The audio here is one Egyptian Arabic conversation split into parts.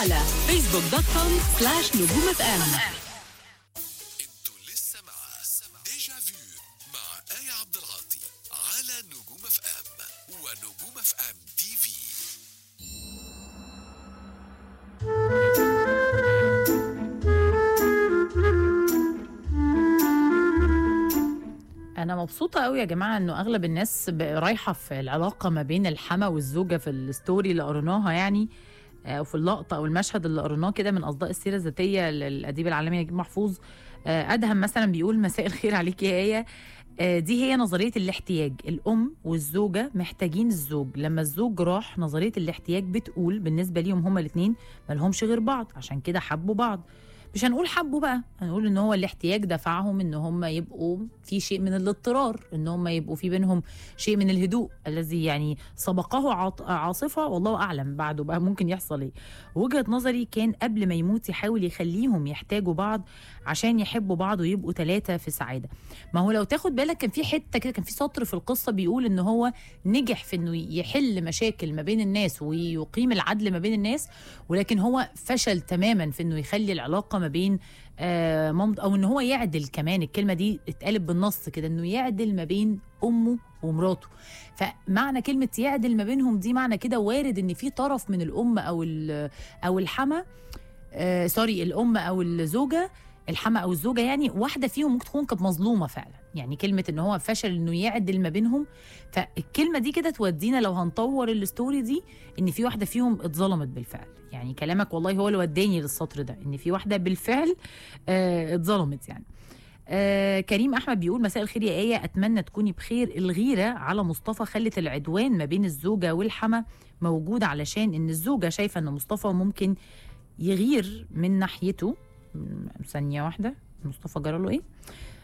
على فيسبوك دوت كوم سلاش نجوم اف ام انتوا لسه مع ديجا فيو مع آية عبد العاطي على نجوم اف ام ونجوم اف ام تي في انا مبسوطه قوي يا جماعه انه اغلب الناس ب- رايحه في العلاقه ما بين الحما والزوجه في الستوري اللي قريناها يعني آه، وفي اللقطه او المشهد اللي قريناه كده من اصداء السيره الذاتيه للاديب العالمي نجيب محفوظ آه، ادهم مثلا بيقول مساء الخير عليك يا ايه آه، دي هي نظريه الاحتياج الام والزوجه محتاجين الزوج لما الزوج راح نظريه الاحتياج بتقول بالنسبه ليهم هما الاثنين مالهمش غير بعض عشان كده حبوا بعض مش هنقول حبوا بقى هنقول ان هو الاحتياج دفعهم ان هم يبقوا في شيء من الاضطرار ان هم يبقوا في بينهم شيء من الهدوء الذي يعني سبقه عاط- عاصفه والله اعلم بعده بقى ممكن يحصل ايه وجهه نظري كان قبل ما يموت يحاول يخليهم يحتاجوا بعض عشان يحبوا بعض ويبقوا ثلاثه في سعاده ما هو لو تاخد بالك كان في حته كده كان في سطر في القصه بيقول ان هو نجح في انه يحل مشاكل ما بين الناس ويقيم العدل ما بين الناس ولكن هو فشل تماما في انه يخلي العلاقه ما بين آه مامت او ان هو يعدل كمان الكلمه دي اتقالت بالنص كده انه يعدل ما بين امه ومراته فمعنى كلمه يعدل ما بينهم دي معنى كده وارد ان في طرف من الام او ال- او الحما آه سوري الام او الزوجه الحما او الزوجه يعني واحده فيهم ممكن تكون كانت مظلومه فعلا يعني كلمه ان هو فشل انه يعدل ما بينهم فالكلمه دي كده تودينا لو هنطور الستوري دي ان في واحده فيهم اتظلمت بالفعل يعني كلامك والله هو اللي وداني للسطر ده ان في واحده بالفعل آه اتظلمت يعني آه كريم احمد بيقول مساء الخير يا ايه اتمنى تكوني بخير الغيره على مصطفى خلت العدوان ما بين الزوجه والحما موجود علشان ان الزوجه شايفه ان مصطفى ممكن يغير من ناحيته م- ثانيه واحده مصطفى جرى له ايه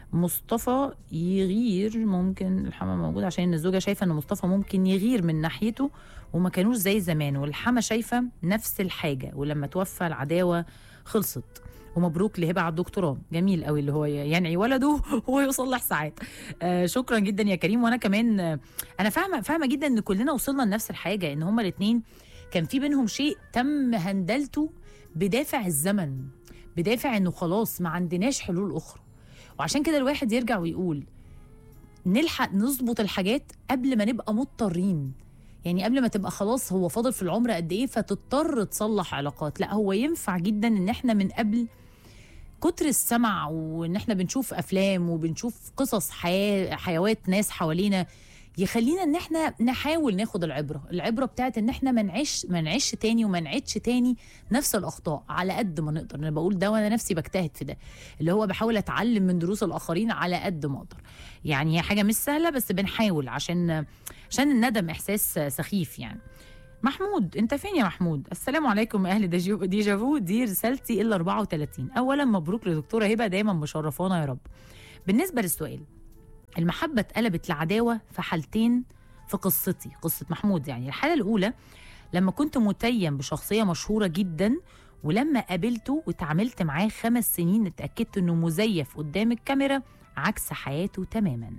مصطفى يغير ممكن الحما موجود عشان الزوجه شايفه ان مصطفى ممكن يغير من ناحيته وما كانوش زي زمان والحما شايفه نفس الحاجه ولما توفى العداوه خلصت ومبروك لهبه على الدكتوراه جميل قوي اللي هو ينعي ولده ويصلح ساعات آه شكرا جدا يا كريم وانا كمان آه انا فاهمه فاهمه جدا ان كلنا وصلنا لنفس الحاجه ان هما الاثنين كان في بينهم شيء تم هندلته بدافع الزمن بدافع انه خلاص ما عندناش حلول اخرى وعشان كده الواحد يرجع ويقول نلحق نظبط الحاجات قبل ما نبقى مضطرين يعني قبل ما تبقى خلاص هو فاضل في العمر قد ايه فتضطر تصلح علاقات لا هو ينفع جدا ان احنا من قبل كتر السمع وان احنا بنشوف افلام وبنشوف قصص حياه حيوات ناس حوالينا يخلينا ان احنا نحاول ناخد العبره العبره بتاعت ان احنا ما نعيش ما نعيش تاني وما نعيدش تاني نفس الاخطاء على قد ما نقدر انا بقول ده وانا نفسي بجتهد في ده اللي هو بحاول اتعلم من دروس الاخرين على قد ما اقدر يعني هي حاجه مش سهله بس بنحاول عشان عشان الندم احساس سخيف يعني محمود انت فين يا محمود السلام عليكم يا اهل ديجو- ديجافو دي رسالتي الا 34 اولا مبروك لدكتوره هبه دايما مشرفانا يا رب بالنسبه للسؤال المحبه اتقلبت لعداوه في حالتين في قصتي قصه محمود يعني الحاله الاولى لما كنت متيم بشخصيه مشهوره جدا ولما قابلته واتعاملت معاه خمس سنين اتاكدت انه مزيف قدام الكاميرا عكس حياته تماما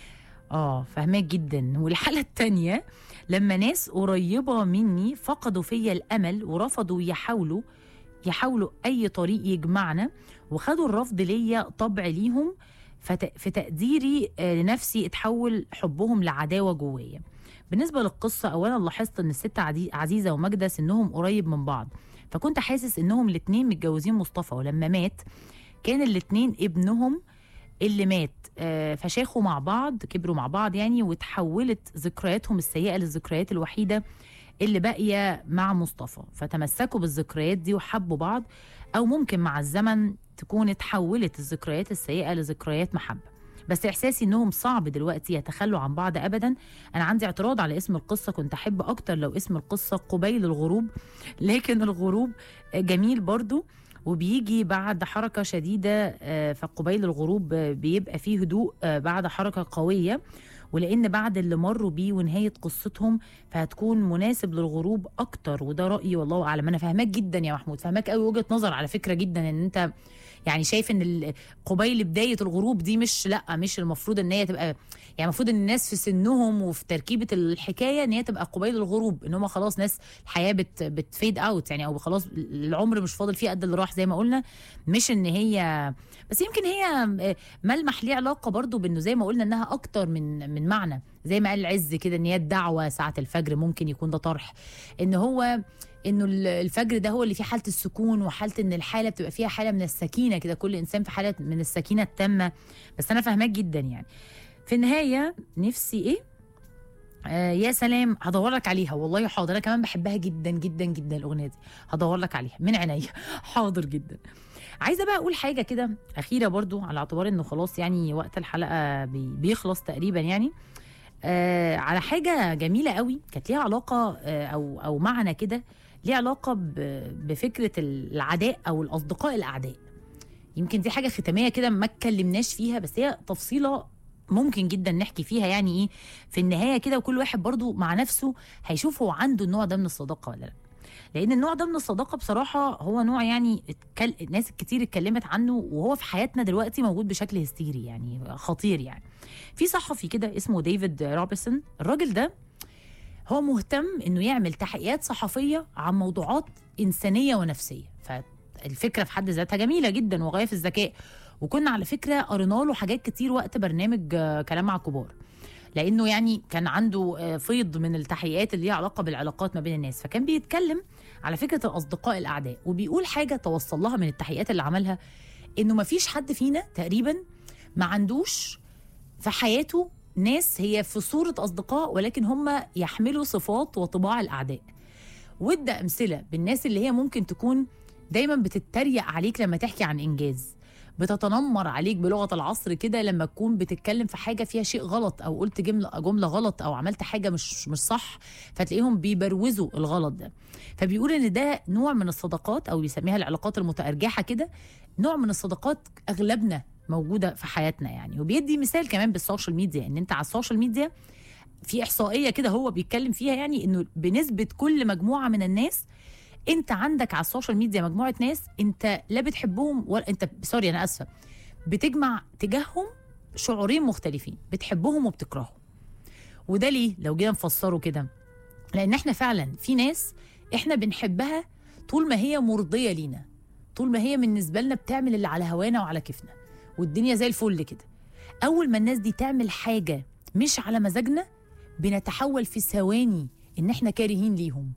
اه فهماك جدا والحاله التانية لما ناس قريبه مني فقدوا فيا الامل ورفضوا يحاولوا يحاولوا اي طريق يجمعنا وخدوا الرفض ليا طبع ليهم فت... في تقديري آه، لنفسي اتحول حبهم لعداوه جوايا بالنسبه للقصه اولا لاحظت ان الست عدي- عزيزه وماجده سنهم قريب من بعض فكنت حاسس انهم الاتنين متجوزين مصطفى ولما مات كان الاتنين ابنهم اللي مات آه، فشاخوا مع بعض كبروا مع بعض يعني وتحولت ذكرياتهم السيئه للذكريات الوحيده اللي باقيه مع مصطفى فتمسكوا بالذكريات دي وحبوا بعض او ممكن مع الزمن تكون اتحولت الذكريات السيئه لذكريات محبه بس احساسي انهم صعب دلوقتي يتخلوا عن بعض ابدا انا عندي اعتراض على اسم القصه كنت احب اكتر لو اسم القصه قبيل الغروب لكن الغروب جميل برضو وبيجي بعد حركة شديدة آه، فقبيل الغروب آه، بيبقى فيه هدوء آه، بعد حركة قوية ولان بعد اللي مروا بيه ونهايه قصتهم فهتكون مناسب للغروب اكتر وده رايي والله اعلم انا فاهماك جدا يا محمود فاهماك قوي وجهه نظر على فكره جدا ان انت يعني شايف ان ال- قبيل بدايه الغروب دي مش لا مش المفروض ان هي تبقى يعني المفروض ان الناس في سنهم وفي تركيبه الحكايه ان هي تبقى قبيل الغروب ان هم خلاص ناس الحياه بت بتفيد اوت يعني او خلاص العمر مش فاضل فيه قد اللي راح زي ما قلنا مش ان هي بس يمكن هي ملمح ليه علاقه برضو بانه زي ما قلنا انها اكتر من من معنى زي ما قال العز كده ان هي الدعوه ساعه الفجر ممكن يكون ده طرح ان هو انه ال- الفجر ده هو اللي فيه حاله السكون وحاله ان الحاله بتبقى فيها حاله من السكينه كده كل انسان في حاله من السكينه التامه بس انا فاهماك جدا يعني في النهايه نفسي ايه آه يا سلام هدور لك عليها والله حاضر انا كمان بحبها جدا جدا جدا الاغنيه دي هدور لك عليها من عينيا حاضر جدا عايزه بقى اقول حاجه كده اخيره برضو على اعتبار انه خلاص يعني وقت الحلقه بي بيخلص تقريبا يعني آه على حاجه جميله قوي كانت ليها علاقه آه او او معنى كده ليه علاقه ب- بفكره العداء او الاصدقاء الاعداء يمكن دي حاجه ختاميه كده ما اتكلمناش فيها بس هي تفصيله ممكن جدا نحكي فيها يعني ايه في النهايه كده وكل واحد برضو مع نفسه هيشوف هو عنده النوع ده من الصداقه ولا لا لان النوع ده من الصداقه بصراحه هو نوع يعني اتكل... الناس كتير اتكلمت عنه وهو في حياتنا دلوقتي موجود بشكل هستيري يعني خطير يعني في صحفي كده اسمه ديفيد روبرتسون الراجل ده هو مهتم انه يعمل تحقيقات صحفيه عن موضوعات انسانيه ونفسيه فالفكره في حد ذاتها جميله جدا وغايه في الذكاء وكنا على فكره قرينا له حاجات كتير وقت برنامج آه، كلام مع الكبار لانه يعني كان عنده آه، فيض من التحقيقات اللي ليها علاقه بالعلاقات ما بين الناس فكان بيتكلم على فكره الاصدقاء الاعداء وبيقول حاجه توصل لها من التحقيقات اللي عملها انه ما فيش حد فينا تقريبا ما عندوش في حياته ناس هي في صورة أصدقاء ولكن هم يحملوا صفات وطباع الأعداء وادى أمثلة بالناس اللي هي ممكن تكون دايما بتتريق عليك لما تحكي عن إنجاز بتتنمر عليك بلغة العصر كده لما تكون بتتكلم في حاجة فيها شيء غلط أو قلت جملة جملة غلط أو عملت حاجة مش مش صح فتلاقيهم بيبروزوا الغلط ده فبيقول إن ده نوع من الصداقات أو بيسميها العلاقات المتأرجحة كده نوع من الصداقات أغلبنا موجودة في حياتنا يعني وبيدي مثال كمان بالسوشيال ميديا إن أنت على السوشيال ميديا في إحصائية كده هو بيتكلم فيها يعني إنه بنسبة كل مجموعة من الناس انت عندك على السوشيال ميديا مجموعه ناس انت لا بتحبهم ولا انت سوري انا اسفه بتجمع تجاههم شعورين مختلفين بتحبهم وبتكرههم وده ليه لو جينا نفسره كده لان احنا فعلا في ناس احنا بنحبها طول ما هي مرضيه لينا طول ما هي بالنسبه لنا بتعمل اللي على هوانا وعلى كيفنا والدنيا زي الفل كده اول ما الناس دي تعمل حاجه مش على مزاجنا بنتحول في ثواني ان احنا كارهين ليهم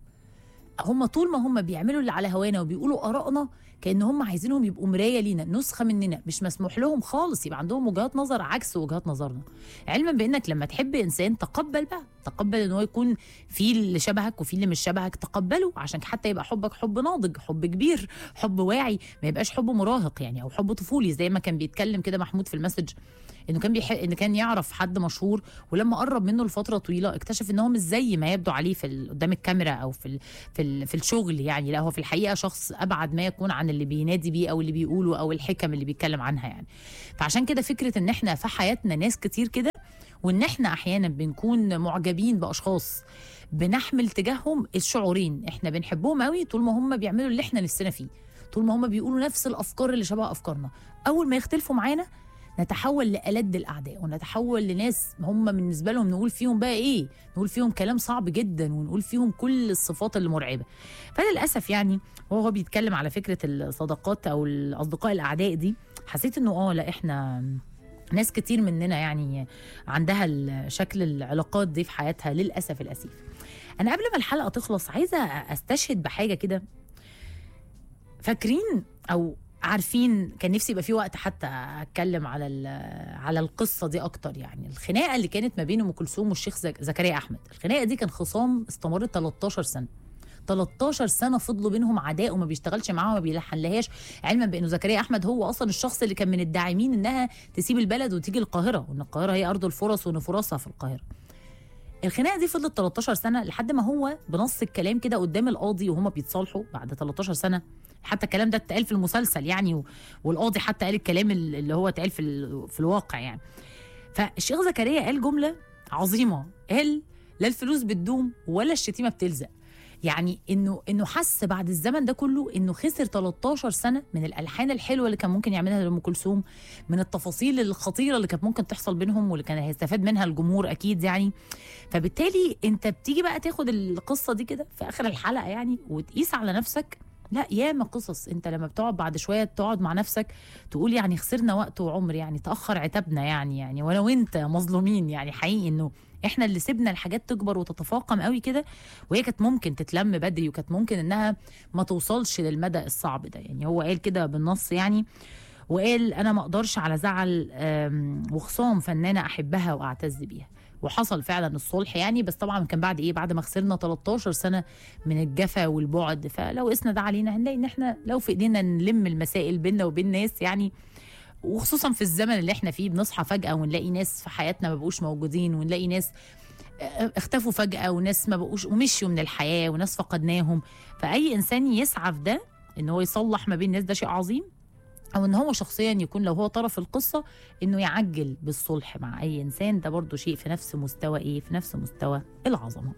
هم طول ما هم بيعملوا اللي على هوانا وبيقولوا ارائنا كان هم عايزينهم يبقوا مرايه لينا نسخه مننا مش مسموح لهم خالص يبقى عندهم وجهات نظر عكس وجهات نظرنا علما بانك لما تحب انسان تقبل بقى تقبل ان هو يكون في اللي شبهك وفي اللي مش شبهك تقبله عشان حتى يبقى حبك حب ناضج حب كبير حب واعي ما يبقاش حب مراهق يعني او حب طفولي زي ما كان بيتكلم كده محمود في المسج انه كان بيحب ان كان يعرف حد مشهور ولما قرب منه لفتره طويله اكتشف ان هو مش زي ما يبدو عليه في ال- قدام الكاميرا او في ال في ال في الشغل يعني لا هو في الحقيقه شخص ابعد ما يكون عن اللي بينادي بيه او اللي بيقوله او الحكم اللي بيتكلم عنها يعني فعشان كده فكره ان احنا في حياتنا ناس كتير كده وان احنا احيانا بنكون معجبين باشخاص بنحمل تجاههم الشعورين احنا بنحبهم قوي طول ما هم بيعملوا اللي احنا نفسنا فيه طول ما هم بيقولوا نفس الافكار اللي شبه افكارنا اول ما يختلفوا معانا نتحول لألد الأعداء ونتحول لناس هم بالنسبة لهم نقول فيهم بقى إيه نقول فيهم كلام صعب جدا ونقول فيهم كل الصفات اللي مرعبة فللأسف يعني وهو بيتكلم على فكرة الصداقات أو الأصدقاء الأعداء دي حسيت إنه آه لا إحنا ناس كتير مننا يعني عندها ال- شكل العلاقات دي في حياتها للأسف الأسيف أنا قبل ما الحلقة تخلص عايزة أستشهد بحاجة كده فاكرين أو عارفين كان نفسي يبقى في وقت حتى اتكلم على ال- على القصه دي اكتر يعني الخناقه اللي كانت ما بين ام كلثوم والشيخ زك- زكريا احمد الخناقه دي كان خصام استمرت 13 سنه 13 سنه فضلوا بينهم عداء وما بيشتغلش معاها وما بيلحنلهاش علما بانه زكريا احمد هو اصلا الشخص اللي كان من الداعمين انها تسيب البلد وتيجي القاهره وان القاهره هي ارض الفرص وان فرصها في القاهره الخناقه دي فضلت 13 سنه لحد ما هو بنص الكلام كده قدام القاضي وهما بيتصالحوا بعد 13 سنه حتى الكلام ده اتقال في المسلسل يعني و- والقاضي حتى قال الكلام ال- اللي هو اتقال في ال- في الواقع يعني فالشيخ زكريا قال جمله عظيمه قال لا الفلوس بتدوم ولا الشتيمه بتلزق يعني انه انه حس بعد الزمن ده كله انه خسر 13 سنه من الالحان الحلوه اللي كان ممكن يعملها لام كلثوم من التفاصيل الخطيره اللي كانت ممكن تحصل بينهم واللي كان هيستفاد منها الجمهور اكيد يعني فبالتالي انت بتيجي بقى تاخد القصه دي كده في اخر الحلقه يعني وتقيس على نفسك لا ياما قصص انت لما بتقعد بعد شويه تقعد مع نفسك تقول يعني خسرنا وقت وعمر يعني تاخر عتابنا يعني يعني وانا وانت مظلومين يعني حقيقي انه احنا اللي سيبنا الحاجات تكبر وتتفاقم قوي كده وهي كانت ممكن تتلم بدري وكانت ممكن انها ما توصلش للمدى الصعب ده يعني هو قال كده بالنص يعني وقال انا ما اقدرش على زعل آم، وخصام فنانه احبها واعتز بيها وحصل فعلا الصلح يعني بس طبعا كان بعد ايه بعد ما خسرنا 13 سنه من الجفا والبعد فلو قسنا ده علينا هنلاقي ان احنا لو في ايدينا نلم المسائل بيننا وبين ناس يعني وخصوصا في الزمن اللي احنا فيه بنصحى فجأة ونلاقي ناس في حياتنا ما بقوش موجودين ونلاقي ناس اه، اختفوا فجأة وناس ما بقوش ومشيوا من الحياة وناس فقدناهم فأي إنسان يسعى في ده إن هو يصلح ما بين الناس ده شيء عظيم او ان هو شخصيا يكون لو هو طرف القصه انه يعجل بالصلح مع اي انسان ده برضو شيء في نفس مستوى ايه في نفس مستوى العظمه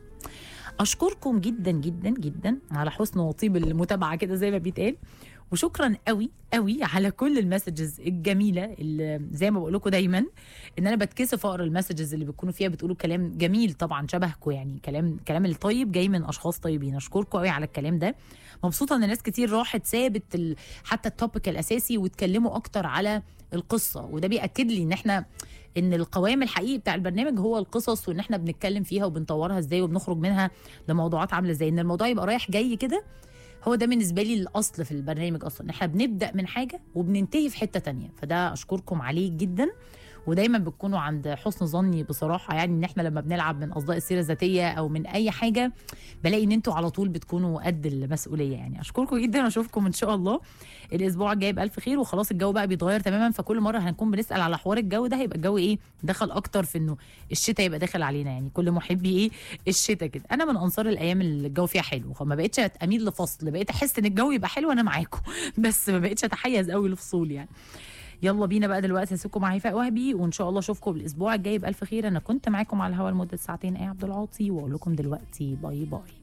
اشكركم جدا جدا جدا على حسن وطيب المتابعه كده زي ما بيتقال وشكرا قوي قوي على كل المسجز الجميله اللي زي ما بقول لكم دايما ان انا بتكسف اقرا المسجز اللي بتكونوا فيها بتقولوا كلام جميل طبعا شبهكم يعني كلام كلام الطيب جاي من اشخاص طيبين اشكركم قوي على الكلام ده مبسوطه ان ناس كتير راحت سابت ال... حتى التوبيك الاساسي واتكلموا اكتر على القصه وده بياكد لي ان احنا ان القوام الحقيقي بتاع البرنامج هو القصص وان احنا بنتكلم فيها وبنطورها ازاي وبنخرج منها لموضوعات عامله ازاي ان الموضوع يبقى رايح جاي كده هو ده بالنسبه لي الاصل في البرنامج اصلا احنا بنبدا من حاجه وبننتهي في حته تانية فده اشكركم عليه جدا ودايما بتكونوا عند حسن ظني بصراحه يعني ان احنا لما بنلعب من اصداء السيره الذاتيه او من اي حاجه بلاقي ان انتوا على طول بتكونوا قد المسؤوليه يعني اشكركم جدا واشوفكم ان شاء الله الاسبوع الجاي بالف خير وخلاص الجو بقى بيتغير تماما فكل مره هنكون بنسال على حوار الجو ده هيبقى الجو ايه دخل اكتر في انه الشتاء يبقى داخل علينا يعني كل محبي ايه الشتاء كده انا من انصار الايام اللي الجو فيها حلو ما بقتش اميل لفصل بقيت احس ان الجو يبقى حلو انا معاكم بس ما بقتش اتحيز قوي لفصول يعني يلا بينا بقى دلوقتي هسيبكم مع هيفاء وهبي وان شاء الله اشوفكم الاسبوع الجاي بالف خير انا كنت معاكم على الهوا لمده ساعتين ايه عبد العاطي واقول لكم دلوقتي باي باي